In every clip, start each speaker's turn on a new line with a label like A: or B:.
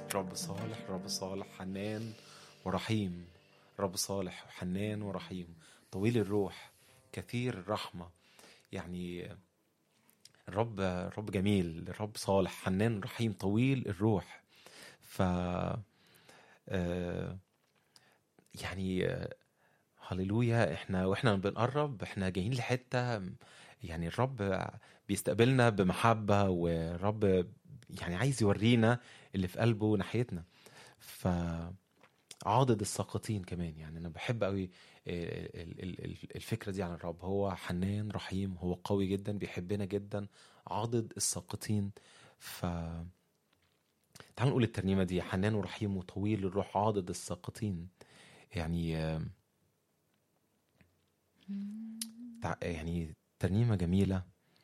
A: رب صالح رب صالح حنان ورحيم رب صالح وحنان ورحيم طويل الروح كثير الرحمة يعني الرب الرب جميل الرب صالح حنان رحيم طويل الروح ف آه، يعني آه، هللويا احنا واحنا بنقرب احنا جايين لحته يعني الرب بيستقبلنا بمحبه والرب يعني عايز يورينا اللي في قلبه ناحيتنا ف عاضد الساقطين كمان يعني انا بحب قوي ال- ال- ال- الفكره دي عن الرب هو حنان رحيم هو قوي جدا بيحبنا جدا عاضد الساقطين ف تعالوا نقول الترنيمه دي حنان ورحيم وطويل الروح عاضد الساقطين يعني آم، تع- يعني ترنيمه جميله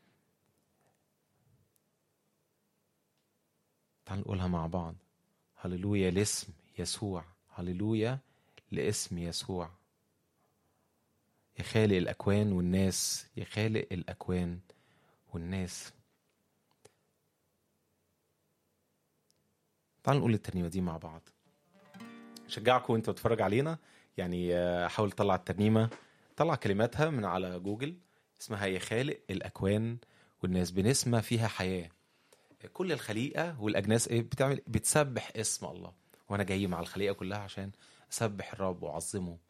A: تعالوا نقولها مع بعض هللويا لاسم يسوع هللويا لاسم يسوع يا خالق الأكوان والناس يا خالق الأكوان والناس تعالوا نقول الترنيمة دي مع بعض شجعكم وانت بتتفرج علينا يعني آه، حاول تطلع الترنيمة طلع كلماتها من على جوجل اسمها يا خالق الأكوان والناس بنسمة فيها حياة كل الخليقة والأجناس ايه بتعمل بتسبح اسم الله وانا جاي مع الخليقة كلها عشان اسبح الرب واعظمه